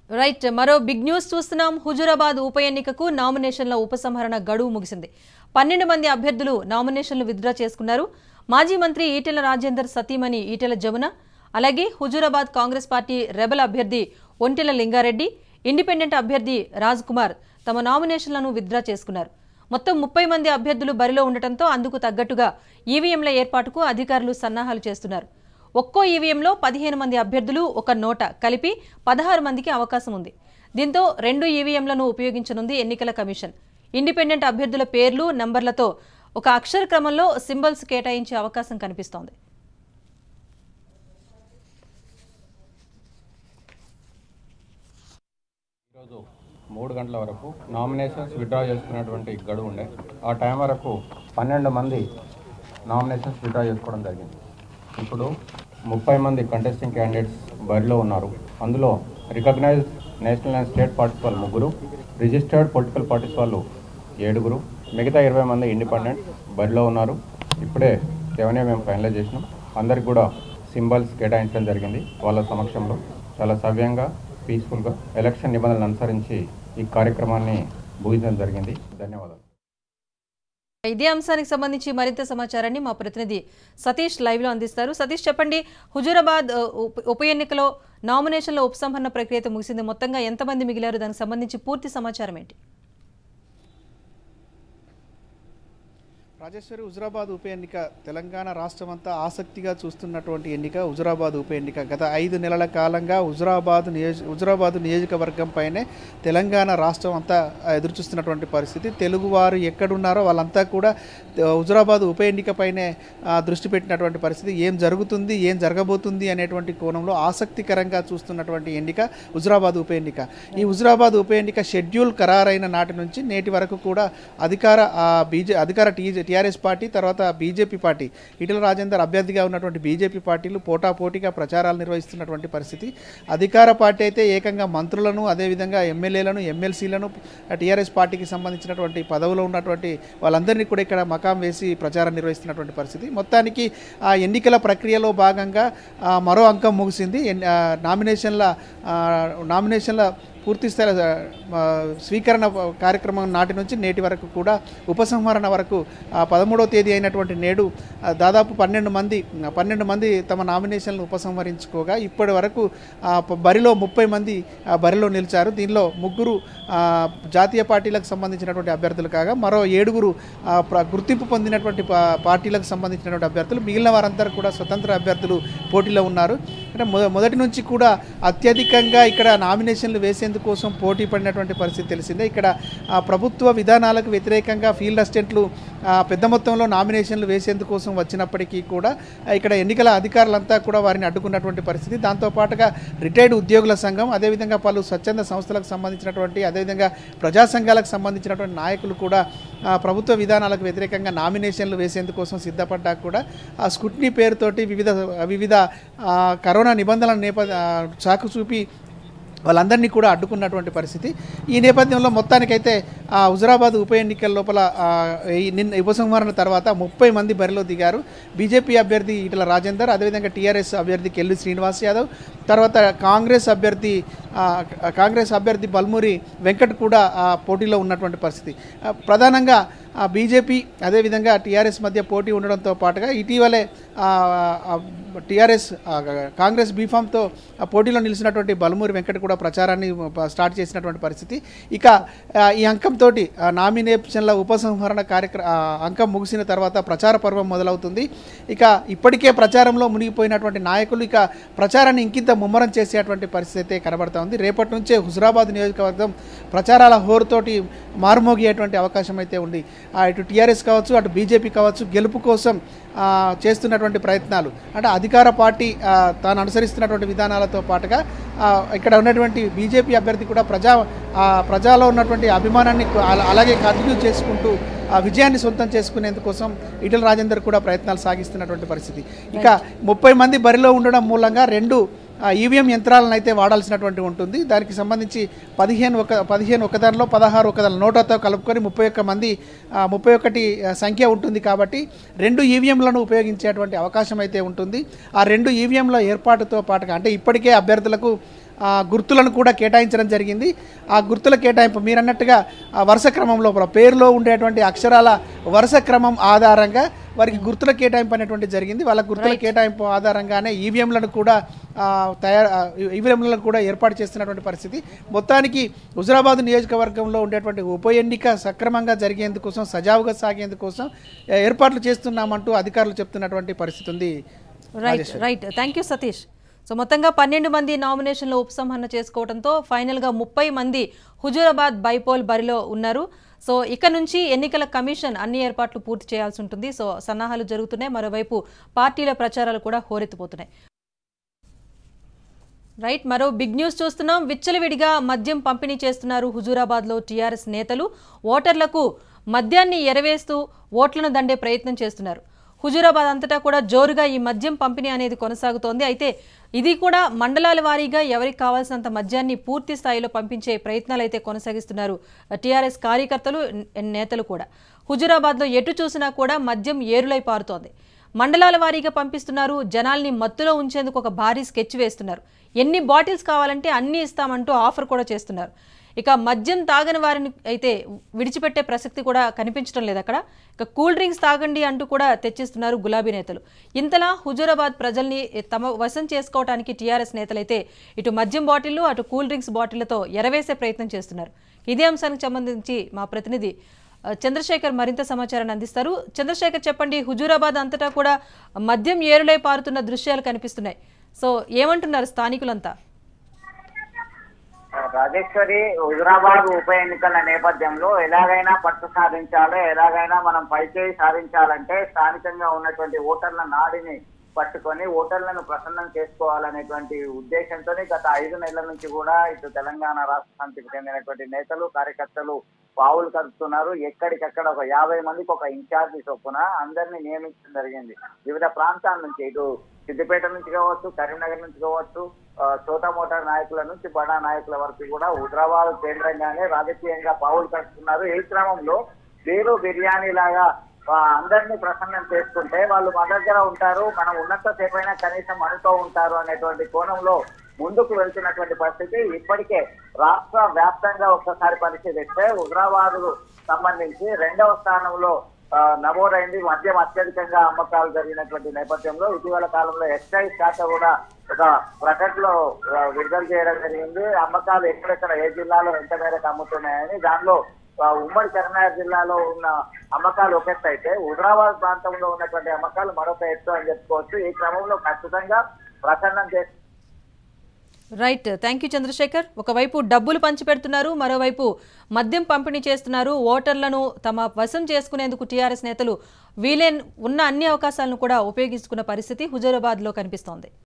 right మరో big news చూస్తున్నాం హుజురాబాద్ ఉప ఎన్నికకు నామినేషన్ల ఉపసంహరణ గడువు ముగిసింది పన్నెండు మంది అభ్యర్థులు నామినేషన్లు విత్డ్రా చేసుకున్నారు మాజీ మంత్రి ఈటెల రాజేందర్ సతీమణి ఈటెల జమున అలాగే హుజురాబాద్ కాంగ్రెస్ పార్టీ రెబల్ అభ్యర్థి ఒంటెల లింగారెడ్డి ఇండిపెండెంట్ అభ్యర్థి రాజ్ కుమార్ తమ నామినేషన్లను విత్డ్రా చేసుకున్నారు మొత్తం ముప్పై మంది అభ్యర్థులు బరిలో ఉండటంతో అందుకు తగ్గట్టుగా ఈవీఎంల ఏర్పాటుకు అధికారులు సన్నాహాలు చేస్తున్నారు ఒక్కో ఈవీఎంలో పదిహేను మంది అభ్యర్థులు ఒక నోట కలిపి పదహారు మందికి అవకాశం ఉంది దీంతో రెండు ఈవీఎంలను ఉపయోగించనుంది ఎన్నికల కమిషన్ ఇండిపెండెంట్ అభ్యర్థుల పేర్లు నంబర్లతో ఒక అక్షర క్రమంలో సింబల్స్ కేటాయించే అవకాశం కనిపిస్తోంది ఈరోజు మూడు గంటల వరకు నామినేషన్స్ విత్డ్రా చేసుకునేటువంటి గడువు ఉండే ఆ టైం వరకు పన్నెండు మంది నామినేషన్స్ విత్డ్రా చేసుకోవడం జరిగింది ఇప్పుడు ముప్పై మంది కంటెస్టింగ్ క్యాండిడేట్స్ బరిలో ఉన్నారు అందులో recognise national and state parties వాళ్ళు ముగ్గురు రిజిస్టర్డ్ పొలిటికల్ పార్టీస్ వాళ్ళు ఏడుగురు మిగతా ఇరవై మంది ఇండిపెండెంట్ బరిలో ఉన్నారు ఇప్పుడే సెవెనే మేము ఫైనలైజ్ చేసినాం అందరికి కూడా సింబల్స్ కేటాయించడం జరిగింది వాళ్ళ సమక్షంలో చాలా సవ్యంగా పీస్ఫుల్గా ఎలక్షన్ నిబంధనలు అనుసరించి ఈ కార్యక్రమాన్ని ముగించడం జరిగింది ధన్యవాదాలు ఇదే అంశానికి సంబంధించి మరింత సమాచారాన్ని మా ప్రతినిధి సతీష్ లైవ్ లో అందిస్తారు సతీష్ చెప్పండి హుజూరాబాద్ ఆ, ఉప- ఉప ఎన్నికలో నామినేషన్ల ఉపసంహరణ ప్రక్రియ అయితే ముగిసింది మొత్తంగా ఎంతమంది మిగిలారు దానికి సంబంధించి పూర్తి సమాచారం ఏంటి రాజేశ్వరి హుజురాబాద్ ఉప ఎన్నిక తెలంగాణ రాష్ట్రం అంతా ఆసక్తిగా చూస్తున్నటువంటి ఎన్నిక హుజురాబాద్ ఉప ఎన్నిక గత ఐదు నెలల కాలంగా హుజురాబాద్ నియోజ హుజురాబాద్ నియోజకవర్గం పైనే తెలంగాణ రాష్ట్రం అంతా ఎదురు చూస్తున్నటువంటి పరిస్థితి తెలుగువారు ఎక్కడున్నారో వాళ్ళంతా కూడా ఆ, హుజురాబాద్ ఉప ఎన్నిక పైనే ఆ, దృష్టి పెట్టినటువంటి పరిస్థితి ఏం జరుగుతుంది ఏం జరగబోతుంది అనేటువంటి కోణంలో ఆసక్తికరంగా చూస్తున్నటువంటి ఎన్నిక హుజురాబాద్ ఉప ఎన్నిక ఈ హుజురాబాద్ ఉప ఎన్నిక షెడ్యూల్ ఖరారైన నాటి నుంచి నేటి వరకు కూడా అధికార ఆ, బీజే అధికార టీజే టీఆర్ఎస్ పార్టీ తర్వాత బీజేపీ పార్టీ ఈటెల రాజేందర్ అభ్యర్థిగా ఉన్నటువంటి బీజేపీ పార్టీలు పోటాపోటీగా ప్రచారాలు నిర్వహిస్తున్నటువంటి పరిస్థితి అధికార పార్టీ అయితే ఏకంగా మంత్రులను అదేవిధంగా ఎమ్మెల్యేలను ఎమ్మెల్సీలను టీఆర్ఎస్ పార్టీకి సంబంధించినటువంటి పదవులో ఉన్నటువంటి వాళ్ళందరినీ కూడా ఇక్కడ మకాం వేసి ప్రచారం నిర్వహిస్తున్నటువంటి పరిస్థితి మొత్తానికి ఆ ఎన్నికల ప్రక్రియలో భాగంగా ఆ, మరో అంకం ముగిసింది ఎన్- ఆ, నామినేషన్ల ఆ, నామినేషన్ల పూర్తి స్థాయి ఆ, స్వీకరణ కార్యక్రమం నాటి నుంచి నేటి వరకు కూడా ఉపసంహరణ వరకు ఆ, పదమూడవ తేదీ అయినటువంటి నేడు ఆ, దాదాపు పన్నెండు మంది ఆ, పన్నెండు మంది తమ నామినేషన్లు ఉపసంహరించుకోగా ఇప్పటి వరకు ఆ, ప- బరిలో ముప్పై మంది ఆ, బరిలో నిలిచారు దీనిలో ముగ్గురు ఆ, జాతీయ పార్టీలకు సంబంధించినటువంటి అభ్యర్థులు కాగా మరో ఏడుగురు ఆ, ప్ర- గుర్తింపు పొందినటువంటి పా- పార్టీలకు సంబంధించినటువంటి అభ్యర్థులు మిగిలిన వారందరూ కూడా స్వతంత్ర అభ్యర్థులు పోటీలో ఉన్నారు అంటే మొ- మొదటి నుంచి కూడా అత్యధికంగా ఇక్కడ నామినేషన్లు వేసేందుకు కోసం పోటీ పడినటువంటి పరిస్థితి తెలిసిందే ఇక్కడ ఆ, ప్రభుత్వ విధానాలకు వ్యతిరేకంగా ఫీల్డ్ అసిస్టెంట్లు ఆ, పెద్ద మొత్తంలో నామినేషన్లు వేసేందుకు కోసం వచ్చినప్పటికీ కూడా ఆ, ఇక్కడ ఎన్నికల అధికారులంతా కూడా వారిని అడ్డుకున్నటువంటి పరిస్థితి దాంతోపాటుగా రిటైర్డ్ ఉద్యోగుల సంఘం అదేవిధంగా పలు స్వచ్ఛంద సంస్థలకు సంబంధించినటువంటి అదేవిధంగా ప్రజా సంఘాలకు సంబంధించినటువంటి నాయకులు కూడా ఆ, ప్రభుత్వ విధానాలకు వ్యతిరేకంగా నామినేషన్లు వేసేందుకోసం సిద్ధపడ్డా కూడా ఆ స్కుట్నీ పేరుతోటి వివిధ వివిధ ఆ, కరోనా నిబంధనల నేప ఆ, చాకు చూపి వాళ్ళందరినీ కూడా అడ్డుకున్నటువంటి పరిస్థితి ఈ నేపథ్యంలో మొత్తానికైతే ఆ హుజరాబాద్ ఉప ఎన్నికల లోపల ఆ, ఈ నిన్న ఉపసంహరణ తర్వాత ముప్పై మంది బరిలో దిగారు బీజేపీ అభ్యర్థి ఈటల రాజేందర్ అదేవిధంగా టీఆర్ఎస్ అభ్యర్థి కెల్లి శ్రీనివాస్ యాదవ్ తర్వాత కాంగ్రెస్ అభ్యర్థి ఆ, కాంగ్రెస్ అభ్యర్థి బల్మూరి వెంకట్ కూడా ఆ పోటీలో ఉన్నటువంటి పరిస్థితి ఆ, ప్రధానంగా ఆ బీజేపీ అదేవిధంగా టీఆర్ఎస్ మధ్య పోటీ ఉండడంతో పాటుగా ఇటీవలే టీఆర్ఎస్ కాంగ్రెస్ బీఫామ్తో ఆ పోటీలో నిలిచినటువంటి బలమూరి వెంకట్ కూడా ప్రచారాన్ని ప- స్టార్ట్ చేసినటువంటి పరిస్థితి ఇక ఆ, ఈ అంకంతో నామినేషన్ల ఉపసంహరణ కార్యక్రమ అంకం ముగిసిన తర్వాత ప్రచార పర్వం మొదలవుతుంది ఇక ఇప్పటికే ప్రచారంలో మునిగిపోయినటువంటి నాయకులు ఇక ప్రచారాన్ని ఇంకింత ముమ్మరం చేసేటువంటి పరిస్థితి అయితే కనబడతా ఉంది రేపటి నుంచే హుజురాబాద్ నియోజకవర్గం ప్రచారాల హోరుతోటి మారుమోగేటువంటి అవకాశం అయితే ఉంది ఆ, ఇటు టీఆర్ఎస్ కావచ్చు అటు బీజేపీ కావచ్చు గెలుపు కోసం ఆ, చేస్తున్నటువంటి ప్రయత్నాలు అంటే అధికార పార్టీ ఆ, తాను అనుసరిస్తున్నటువంటి విధానాలతో పాటుగా ఆ, ఇక్కడ ఉన్నటువంటి బీజేపీ అభ్యర్థి కూడా ప్రజా ఆ, ప్రజాలో ఉన్నటువంటి అభిమానాన్ని కు- అలా- అలాగే కంటిన్యూ చేసుకుంటూ ఆ విజయాన్ని సొంతం చేసుకునేందుకోసం ఈటల రాజేందర్ కూడా ప్రయత్నాలు సాగిస్తున్నటువంటి పరిస్థితి ఇక ముప్పై మంది బరిలో ఉండడం మూలంగా రెండు ఈవీఎం యంత్రాలను అయితే వాడాల్సినటువంటి ఉంటుంది దానికి సంబంధించి పదిహేను ఒక పదిహేను ఒకదానిలో పదహారు ఒకదాని నోటాతో కలుపుకొని ముప్పై ఒక్క మంది ఆ, ముప్పై ఒకటి ఆ, సంఖ్య ఉంటుంది కాబట్టి రెండు ఈవీఎంలను ఉపయోగించేటువంటి అవకాశం అయితే ఉంటుంది ఆ రెండు ఈవీఎంల ఏర్పాటుతో పాటుగా అంటే ఇప్పటికే అభ్యర్థులకు ఆ, గుర్తులను కూడా కేటాయించడం జరిగింది ఆ గుర్తుల కేటాయింపు మీరు అన్నట్టుగా ఆ వరుస క్రమం లోపల పేరులో ఉండేటువంటి అక్షరాల వరుస క్రమం ఆధారంగా వారికి గుర్తుల కేటాయింపు అనేటువంటి జరిగింది వాళ్ళ గుర్తుల కేటాయింపు ఆధారంగానే ఈవీఎంలను కూడా ఆ, తయారు ఈవీఎంలను కూడా ఏర్పాటు చేస్తున్నటువంటి పరిస్థితి మొత్తానికి హుజరాబాద్ నియోజకవర్గంలో ఉండేటువంటి ఉప ఎన్నిక సక్రమంగా జరిగేందుకోసం సజావుగా సాగేందుకోసం ఆ, ఏర్పాట్లు చేస్తున్నామంటూ అధికారులు చెప్తున్నటువంటి పరిస్థితి ఉంది right right thank you Satish so మొత్తంగా పన్నెండు మంది నామినేషన్లు ఉపసంహరణ చేసుకోవడంతో ఫైనల్గా ముప్పై మంది హుజూరాబాద్ బైపోల్ బరిలో ఉన్నారు సో ఇక నుంచి ఎన్నికల కమిషన్ అన్ని ఏర్పాట్లు పూర్తి చేయాల్సి ఉంటుంది సో సన్నాహాలు జరుగుతున్నాయి మరోవైపు పార్టీల ప్రచారాలు కూడా హోరెత్తిపోతున్నాయి రైట్ మరో బిగ్ న్యూస్ చూస్తున్నాం విచ్చలవిడిగా మద్యం పంపిణీ చేస్తున్నారు హుజూరాబాద్లో టీఆర్ఎస్ నేతలు ఓటర్లకు మద్యాన్ని ఎరవేస్తూ ఓట్లను దండే ప్రయత్నం చేస్తున్నారు హుజూరాబాద్ అంతటా కూడా జోరుగా ఈ మద్యం పంపిణీ అనేది కొనసాగుతోంది అయితే ఇది కూడా మండలాల వారీగా ఎవరికి కావాల్సినంత మద్యాన్ని పూర్తి స్థాయిలో పంపించే ప్రయత్నాలు అయితే కొనసాగిస్తున్నారు టీఆర్ఎస్ కార్యకర్తలు నే- నేతలు కూడా హుజూరాబాద్లో ఎటు చూసినా కూడా మద్యం ఏరులై పారుతోంది మండలాల వారీగా పంపిస్తున్నారు జనాల్ని మత్తులో ఉంచేందుకు ఒక భారీ స్కెచ్ వేస్తున్నారు ఎన్ని బాటిల్స్ కావాలంటే అన్ని ఇస్తామంటూ ఆఫర్ కూడా చేస్తున్నారు ఇక మద్యం తాగని వారిని అయితే విడిచిపెట్టే ప్రసక్తి కూడా కనిపించడం లేదు అక్కడ ఇక కూల్ డ్రింక్స్ తాగండి అంటూ కూడా తెచ్చిస్తున్నారు గులాబీ నేతలు ఇంతలా హుజూరాబాద్ ప్రజల్ని తమ వశం చేసుకోవడానికి టీఆర్ఎస్ నేతలైతే ఇటు మద్యం బాటిళ్లు అటు కూల్ డ్రింక్స్ బాటిళ్లతో ఎరవేసే ప్రయత్నం చేస్తున్నారు ఇదే అంశానికి సంబంధించి మా ప్రతినిధి ఆ, చంద్రశేఖర్ మరింత సమాచారాన్ని అందిస్తారు చంద్రశేఖర్ చెప్పండి హుజూరాబాద్ అంతటా కూడా మద్యం ఏరులై పారుతున్న దృశ్యాలు కనిపిస్తున్నాయి సో ఏమంటున్నారు స్థానికులంతా రాజేశ్వరి హుజరాబాద్ ఉప ఎన్నికల నేపథ్యంలో ఎలాగైనా పట్టు సాధించాలి ఎలాగైనా మనం పైచేయి సాధించాలంటే స్థానికంగా ఉన్నటువంటి ఓటర్ల నాడిని పట్టుకొని ఓటర్లను ప్రసన్నం చేసుకోవాలనేటువంటి ఉద్దేశంతో గత ఐదు నెలల నుంచి కూడా ఇటు తెలంగాణ రాష్ట్ర సమితికి చెందినటువంటి నేతలు కార్యకర్తలు పావులు కలుపుతున్నారు ఎక్కడికక్కడ ఒక యాభై మందికి ఒక ఇన్ఛార్జి చొప్పున అందరినీ నియమించడం జరిగింది వివిధ ప్రాంతాల నుంచి ఇటు సిద్దిపేట నుంచి కావచ్చు కరీంనగర్ నుంచి కావచ్చు ఆ, చోటా మోటార్ నాయకుల నుంచి బడా నాయకుల వరకు కూడా హుజరాబాద్ కేంద్రంగానే రాజకీయంగా పావులు కట్టుకున్నారు ఈ క్రమంలో బీరు బిర్యానీ లాగా ఆ, అందరినీ ప్రసన్నం చేసుకుంటే వాళ్ళు మా దగ్గర ఉంటారు మనం ఉన్నంత సేపైనా కనీసం మనతో ఉంటారు అనేటువంటి కోణంలో ముందుకు వెళ్తున్నటువంటి పరిస్థితి ఇప్పటికే రాష్ట్ర వ్యాప్తంగా ఒక్కసారి పరిశీలిస్తే హుజరాబాద్ సంబంధించి రెండవ స్థానంలో ఆ, నమోదైంది మద్యం అత్యధికంగా అమ్మకాలు జరిగినటువంటి నేపథ్యంలో ఇటీవల కాలంలో ఎక్సైజ్ శాఖ కూడా ఒక ప్రకటనలో ఆ, విడుదల చేయడం జరిగింది అమ్మకాలు ఎక్కడెక్కడ ఏ జిల్లాలో ఎంత మేరకు అమ్ముతున్నాయని దానిలో ఆ, ఉమ్మడి కరీంనగర్ జిల్లాలో ఉన్న అమ్మకాలు ఒక ఎత్తు అయితే హుజరాబాద్ ప్రాంతంలో ఉన్నటువంటి అమ్మకాలు మరొక ఎత్తు అని చెప్పుకోవచ్చు ఈ క్రమంలో ఖచ్చితంగా ప్రసన్నం చేసి రైట్ థ్యాంక్ యూ చంద్రశేఖర్ ఒకవైపు డబ్బులు పంచిపెడుతున్నారు మరోవైపు మద్యం పంపిణీ చేస్తున్నారు ఓటర్లను తమ వశం చేసుకునేందుకు టీఆర్ఎస్ నేతలు వీలే ఉన్న అన్ని అవకాశాలను కూడా ఉపయోగించుకున్న పరిస్థితి హుజూరాబాద్లో కనిపిస్తోంది